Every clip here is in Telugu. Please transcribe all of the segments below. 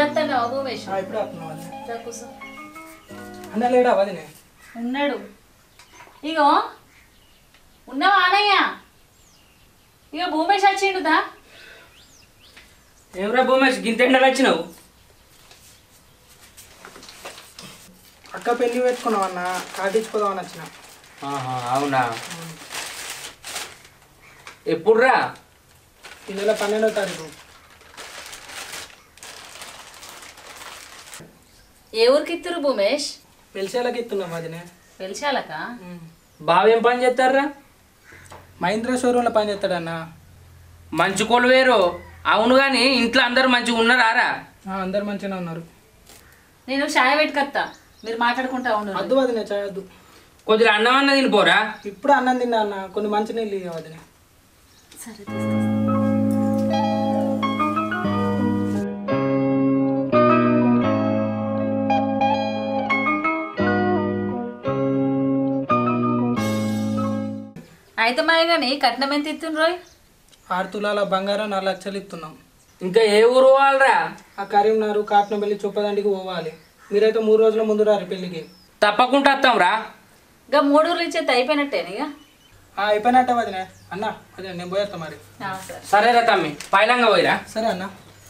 పోయేస్తాను భూమేష్ ఆ, ఇప్పుడే వస్తున్నాం వదిన రా కూర్చో. అన్న లేడా వదినే ఉన్నాడు ఇగో ఉన్నావా ఆనయ్య ఇక భూమేష్ వచ్చిండుదా ఏమరా భూమేష్ గింతెండలు వచ్చినావు అక్క పెళ్లి పెట్టుకున్నాం అన్న కాటించుకోదామని వచ్చిన ఆహా, అవునా ఎప్పుడురా ఈ నెల పన్నెండో తారీఖు ఏ ఊరికి ఇత్తురు భూమేష్ పెళ్లిసేలకి ఇస్తున్నాం వదినే పిలిచాలక బావ ఏం పని చేస్తారా మహీంద్రా షోరూంలో పని చేస్తాడన్న మంచి కొలువేరు అవును కానీ ఇంట్లో అందరూ మంచిగా ఉన్నారా ఆ, అందరు మంచిగానే ఉన్నారు నేను చాయ్ పెట్టుకొత్తా మీరు మాట్లాడుకుంటా ఉండు వద్దు వదినే చేయొద్దు కొద్దిగా అన్నం అన్న తినిపోరా ఇప్పుడు అన్నం తిన్నా అన్న కొన్ని మంచి నీళ్ళు ఇవ్వ వదినే సరే తీసుకొస్తా. అయితే మాయ కానీ కట్నం ఎంత ఇస్తుండ్రు రోయ్ ఆరు తులాల బంగారం నాలుగు లక్షలు ఇస్తున్నాం ఇంకా ఏ ఊరు వాళ్ళరా ఆ కరీంనగర్ కాట్నపల్లి చొప్పదండికి పోవాలి మీరైతే మూడు రోజుల ముందు రారు పెళ్లికి తప్పకుండా వస్తాం రా ఇంకా మూడు ఊర్లు ఇచ్చేది అయిపోయినట్టేనా ఇక ఆ, అయిపోయినట్టే వదినే అన్న అదే నేను పోయేస్తా మరి ఆ, సరే సరేరా తమ్మి పైలంగా పోయిరా సరే అన్న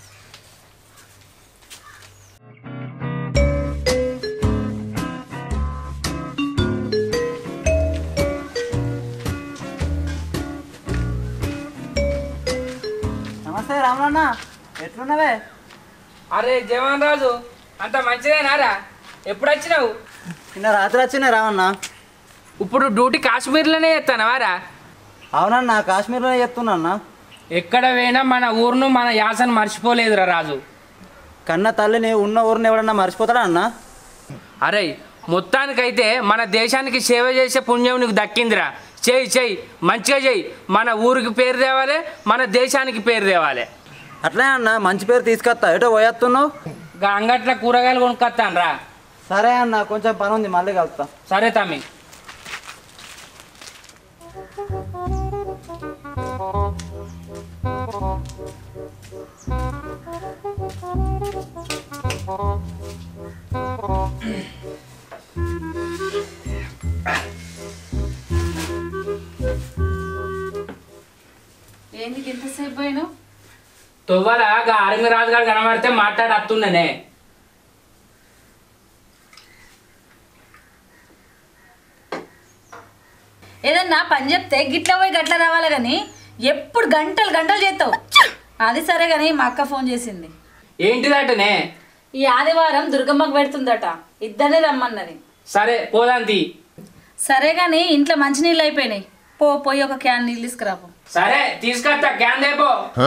నమస్తే రామన్న ఎట్లున్నవే అరే జవాన్ రాజు అంత మంచిదేనారా ఎప్పుడు వచ్చినావు నిన్న రాత్రి వచ్చినా రామన్న ఇప్పుడు డ్యూటీ కాశ్మీర్లోనే చేస్తానవారా అవునన్నా కాశ్మీర్లోనే చెప్తున్నా అన్న ఎక్కడ పోయినా మన ఊరును మన యాసను మర్చిపోలేదురా రాజు కన్న తల్లిని ఉన్న ఊరిని ఎవడన్నా మర్చిపోతాడా అన్న అరే మొత్తానికైతే మన దేశానికి సేవ చేసే పుణ్యం నీకు దక్కిందిరా చేయి చేయి మంచిగా చేయి మన ఊరికి పేరు తేవాలి మన దేశానికి పేరు తేవాలి అట్లే అన్న మంచి పేరు తీసుకొస్తా ఎటో పోయేస్తున్నావు గా అంగట్ల కూరగాయలు కొనుక్కొస్తాను రా సరే అన్న కొంచెం పని ఉంది మళ్ళీ కలుస్తా సరే తమ్మి ఏంది ఇంతసేపు పోయినావు తొవ్వల గా ఆర్మీ రాజుగారు కనబడితే మాట్లాడి వస్తుందనే ఏదన్నా పని చెప్తే గిట్ల పోయి గట్ల రావాలి కానీ ఎప్పుడు గంటలు గంటలు చేస్తావు అది సరే కానీ మా అక్క ఫోన్ చేసింది ఏంటిదటనే ఈ ఆదివారం దుర్గమ్మకు పెడుతుందట ఇద్దరిని రమ్మన్నది సరే పోదాంతి సరే కానీ ఇంట్లో మంచినీళ్ళు అయిపోయినాయి పో పోయి ఒక క్యాన్ నీళ్ళు తీసుకురాపో సరే తీసుకొస్తా క్యాన్ దేపో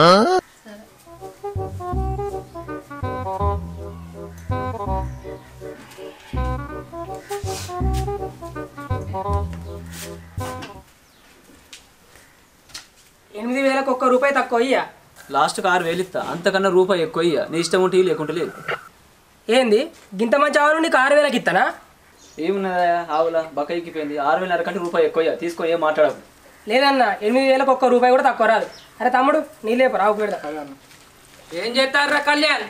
ఎనిమిది వేలకు ఒక్క రూపాయి తక్కువ అయ్యా లాస్ట్కి ఆరు వేలు ఇస్తా అంతకన్నా రూపాయి ఎక్కువ ఇయ్య నీ ఇష్టం ఉంటే ఇయ్యి, లేకుంటే లేదు ఏంది గింత మంచి ఆవులు నీకు ఆరు వేలకి ఇస్తానా ఏమున్నదా ఆవుల బక్క ఎక్కిపోయింది ఆరు వేల కంటే రూపాయి ఎక్కువ ఇయ్య. తీసుకో ఏం మాట్లాడకు లేదన్నా ఎనిమిది వేలకు ఒక్క రూపాయి కూడా తక్కువ రాదు అరే తమ్ముడు నీలేపు రావు పెడతా ఏం చేస్తారా కళ్యాణ్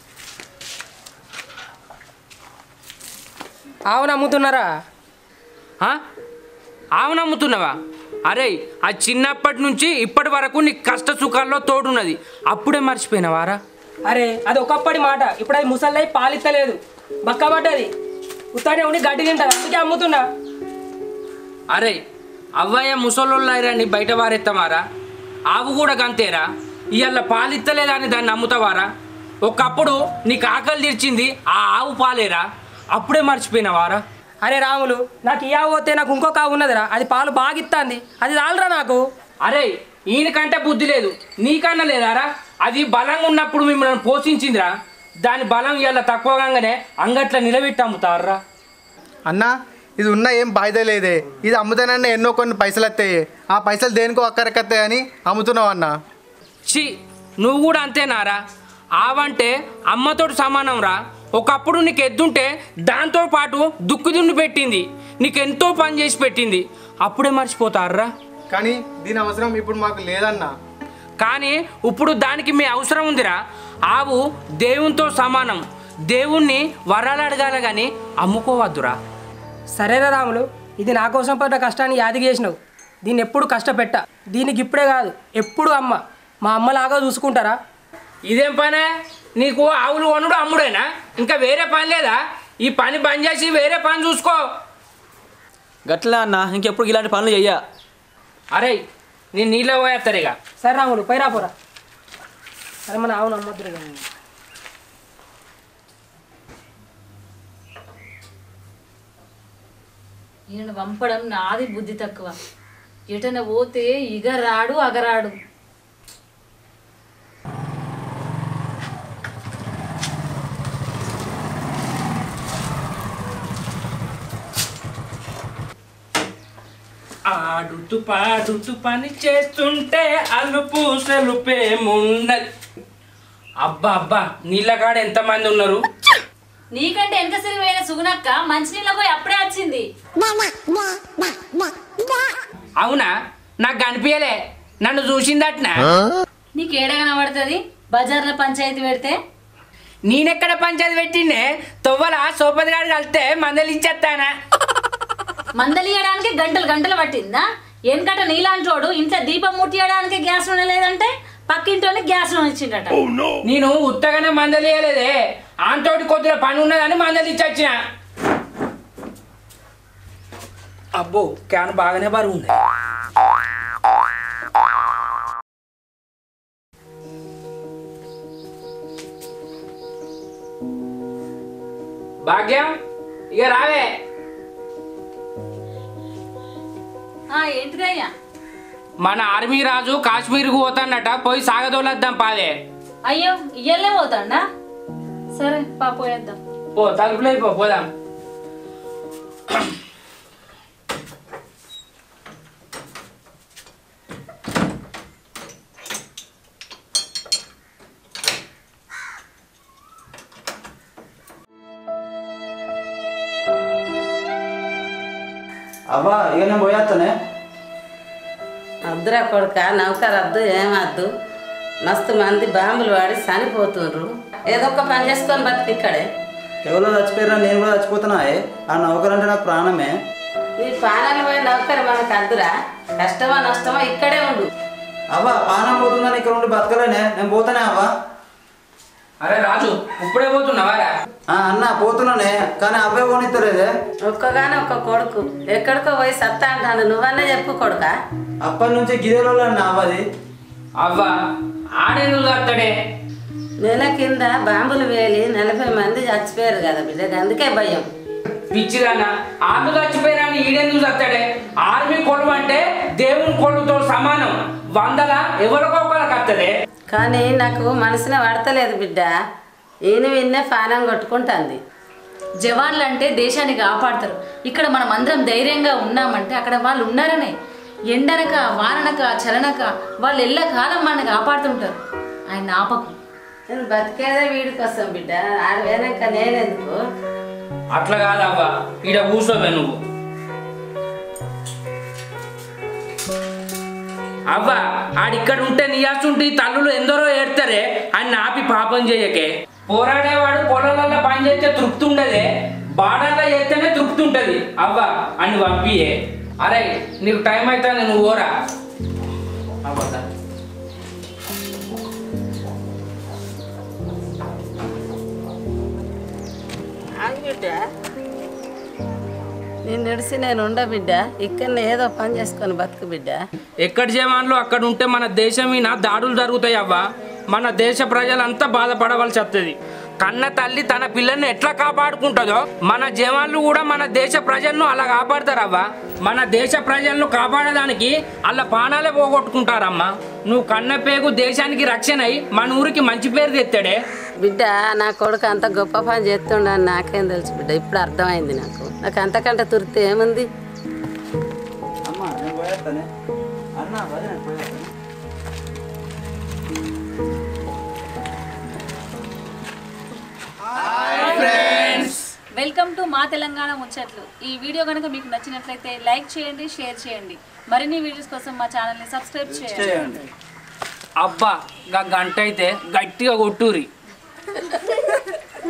ఆవును అమ్ముతున్నారా ఆ? ఆవును అమ్ముతున్నావా అరే ఆ చిన్నప్పటి నుంచి ఇప్పటి వరకు నీ కష్ట సుఖాల్లో తోడున్నది అప్పుడే మర్చిపోయినవారా అరే అది ఒకప్పటి మాట ఇప్పుడు అది ముసల్లై పాలిత్తలేదు బక్క పడ్డది ఉత్తానే ఉండి గడ్డి తింటారు అందుకే అమ్ముతున్నా అరే అవ్వయ్య ముసలోళ్ళని బయట వారెత్తమారా ఆవు కూడా గంతేరా ఇవాళ పాలిత్తలేదని దాన్ని నమ్ముతావారా ఒకప్పుడు నీకు ఆకలి తీర్చింది ఆ ఆవు పాలేరా అప్పుడే మర్చిపోయినవారా అరే రాములు నాకు ఈ ఆవు పోతే నాకు ఇంకొక ఆవు ఉన్నదిరా అది పాలు బాగా ఇస్తుంది అది చాలరా నాకు అరే ఈయనకంటే బుద్ధి లేదు నీకన్నా లేదారా అది బలంగా ఉన్నప్పుడు మిమ్మల్ని పోషించిందిరా దాని బలం ఇవాళ తక్కువగానే అంగట్ల నిలబెట్టి అమ్ముతారా అన్నా ఇది ఉన్న ఏం బాధ్యత లేదే ఇది అమ్ముతానన్న ఎన్నో కొన్ని పైసలు వస్తాయి ఆ పైసలు దేనికో అక్కడికత్తాయి అని అమ్ముతున్నావు అన్న ఛీ నువ్వు కూడా అంతేనారా ఆవంటే అమ్మతోటి సమానం రా ఒకప్పుడు నీకు ఎద్దుంటే దాంతో పాటు దుక్కు దున్ను పెట్టింది నీకు ఎంతో పని చేసి పెట్టింది అప్పుడే మర్చిపోతారా కానీ దీని అవసరం ఇప్పుడు మాకు లేదన్నా కానీ ఇప్పుడు దానికి మీ అవసరం ఉందిరా ఆవు దేవునితో సమానం దేవుణ్ణి వరాలు అడగాల కానీ అమ్ముకోవద్దురా సరేరా రాములు ఇది నా కోసం పడ్డ కష్టాన్ని యాదికి చేసినావు దీన్ని ఎప్పుడు కష్టపెట్ట దీనికి ఇప్పుడే కాదు ఎప్పుడు అమ్మ మా అమ్మలాగా చూసుకుంటారా ఇదేం పనే నీకు ఆవులు కొనుడు అమ్ముడేనా ఇంకా వేరే పని లేదా ఈ పని బంద్ చేసి వేరే పని చూసుకో గట్లా అన్న ఇంకెప్పుడు ఇలాంటి పనులు చెయ్య అరే నేను నీళ్ళ పోయేస్తారు ఇక సరే రాములు పైరా పోరా సరే మన ఆవును అమ్మద్దురు కానీ ఈయన పంపడం నాది బుద్ధి తక్కువ ఎటన పోతే ఇగ రాడు అగరాడు ఆడుతూ పాడుతూ పని చేస్తుంటే అలుపు సెలుపేమున్నది అబ్బా అబ్బా నీళ్ళ కాడ ఎంతమంది ఉన్నారు నీకంటే ఎంత సిరివైన సుగునక్క మంచినీళ్ళ పోయి అప్పుడే వచ్చింది అవునా నాకు కనిపించలే నన్ను చూసిందట్నా నీకు ఏడ కనబడుతుంది బజార్లో పంచాయతీ పెడితే నేనెక్కడ పంచాయతీ పెట్టిండే తొవ్వల సోపతి గారు కలిస్తే మందలు ఇచ్చేస్తానా మందలియడానికి గంటలు గంటలు పట్టిందా వెనకట నీలాంటోడు ఇంట్లో దీపం ముట్టియడానికి గ్యాస్ నూనె లేదంటే పక్కింటోనే గ్యాస్ నూనె ఇచ్చిండట నేను ఉత్తగానే మందలు ఇవ్వలేదే ఆంతోటి కొద్దిగా పని ఉన్నదని మందలు ఇచ్చొచ్చిన అబ్బో క్యాన్ బాగానే బరువు ఉంది భాగ్యం ఇక రావే ఆ ఏంటిదయ్యా మన ఆర్మీ రాజు కాశ్మీర్కు పోతాడట పోయి సాగదోలద్దాం పాదే అయ్యో ఇయ్యలే పోతాడా సరే పా పోయేద్దాం పో తలుపులో పో పోదాం అవ్వా ఇక నేను పోయేస్తానే అద్దురా కొడుక నౌకర్ వద్దు ఏమద్దు మస్తు మంది బాంబులు వాడి చనిపోతుండ్రు ఏదో ఒక పని చేసుకొని బతికి ఇక్కడే ఎవరో చచ్చిపోయారా నేను కూడా చచ్చిపోతున్నా ఏ? ఆ నౌకర్ అంటే నాకు ప్రాణమే నీ పానాలు పోయి నౌకర్ మనకు అద్దురా కష్టమా నష్టమా ఇక్కడే ఉండు అవ్వ పానం పోతుందని ఇక్కడ ఉండి బతకలేనే నేను పోతానే అవ్వా అరే రాజు ఇప్పుడే పోతున్నావారా ఆ, అన్న పోతున్నానే కానీ అవ్వే పోనిత్తలేదే ఒక్కగానే ఒక్క కొడుకు ఎక్కడికో పోయి సత్తా అంటాను నువ్వన్నా చెప్పు కొడుక అప్పటి నుంచి గిరిలో అన్న అవ్వది అవ్వా ఆడెందుకు అత్తడే నెల కింద బాంబులు వేలి నలభై మంది చచ్చిపోయారు కదా బిడ్డకి అందుకే భయం పిచ్చిదానా ఆమె చచ్చిపోయారని ఈడెందుకు చస్తాడే ఆర్మీ కొలువు అంటే దేవుని కొలువుతో సమానం వందల ఎవరికో ఒకరికి వస్తుంది కానీ నాకు మనసునే పడతలేదు బిడ్డ ఈయన విన్నే పానం కొట్టుకుంటుంది జవాన్లు అంటే దేశాన్ని కాపాడతారు ఇక్కడ మనం అందరం ధైర్యంగా ఉన్నామంటే అక్కడ వాళ్ళు ఉన్నారనే ఎండనక వాననక చలనక వాళ్ళు ఎల్ల కాలం మనని కాపాడుతుంటారు ఆయన ఆపకు నేను బతికేదే వీడి కోసం బిడ్డ ఆడ వేనాక నేనెందుకు అట్లా కాదవ్వా ఈడ కూర్చోవే నువ్వు అవ్వా ఆడిక్కడ ఉంటే నీయాసుంటి తల్లులు ఎందరో ఏడతారే అని ఆపి పాపం చేయకే పోరాడేవాడు పొలాలలో పని చేస్తే తృప్తి ఉండదే బాడల్లో చేస్తేనే తృప్తి ఉంటది అవ్వా అని పంపియే అరే నీకు టైం అయితే నువ్వు ఓరా అవ్వదా ఆగు బిడ్డ నేను నడిచి నేను ఉండ బిడ్డ ఇక్కడ ఏదో పని చేసుకొని బతుకు బిడ్డ ఎక్కడ జవాన్లు అక్కడ ఉంటే మన దేశం మీద దాడులు జరుగుతాయి అవ్వా మన దేశ ప్రజలంతా బాధపడవలసి వస్తుంది కన్న తల్లి తన పిల్లల్ని ఎట్లా కాపాడుకుంటుందో మన జవాన్లు కూడా మన దేశ ప్రజలను అలా కాపాడతారవ్వా మన దేశ ప్రజలను కాపాడడానికి అలా పానాలే పోగొట్టుకుంటారమ్మా నువ్వు కన్న పేగు దేశానికి రక్షణ అయి మన ఊరికి మంచి పేరు తెస్తాడే బిడ్డ నా కొడుకు అంత గొప్ప పని చేస్తుండని నాకేం తెలుసు బిడ్డ ఇప్పుడు అర్థమైంది నాకు నాకు అంతకంటే తుర్తి ఏముంది అమ్మ నేను పోయేస్తానే అన్న పది నేను పోయేస్తాను వెల్కమ్ టు మా తెలంగాణ ముచ్చట్లు ఈ వీడియో కనుక మీకు నచ్చినట్లయితే లైక్ చేయండి షేర్ చేయండి మరిన్ని వీడియోస్ కోసం మా ఛానల్ని సబ్స్క్రైబ్ చేయండి చేయండి అబ్బా గా గంట అయితే గట్టిగా కొట్టురి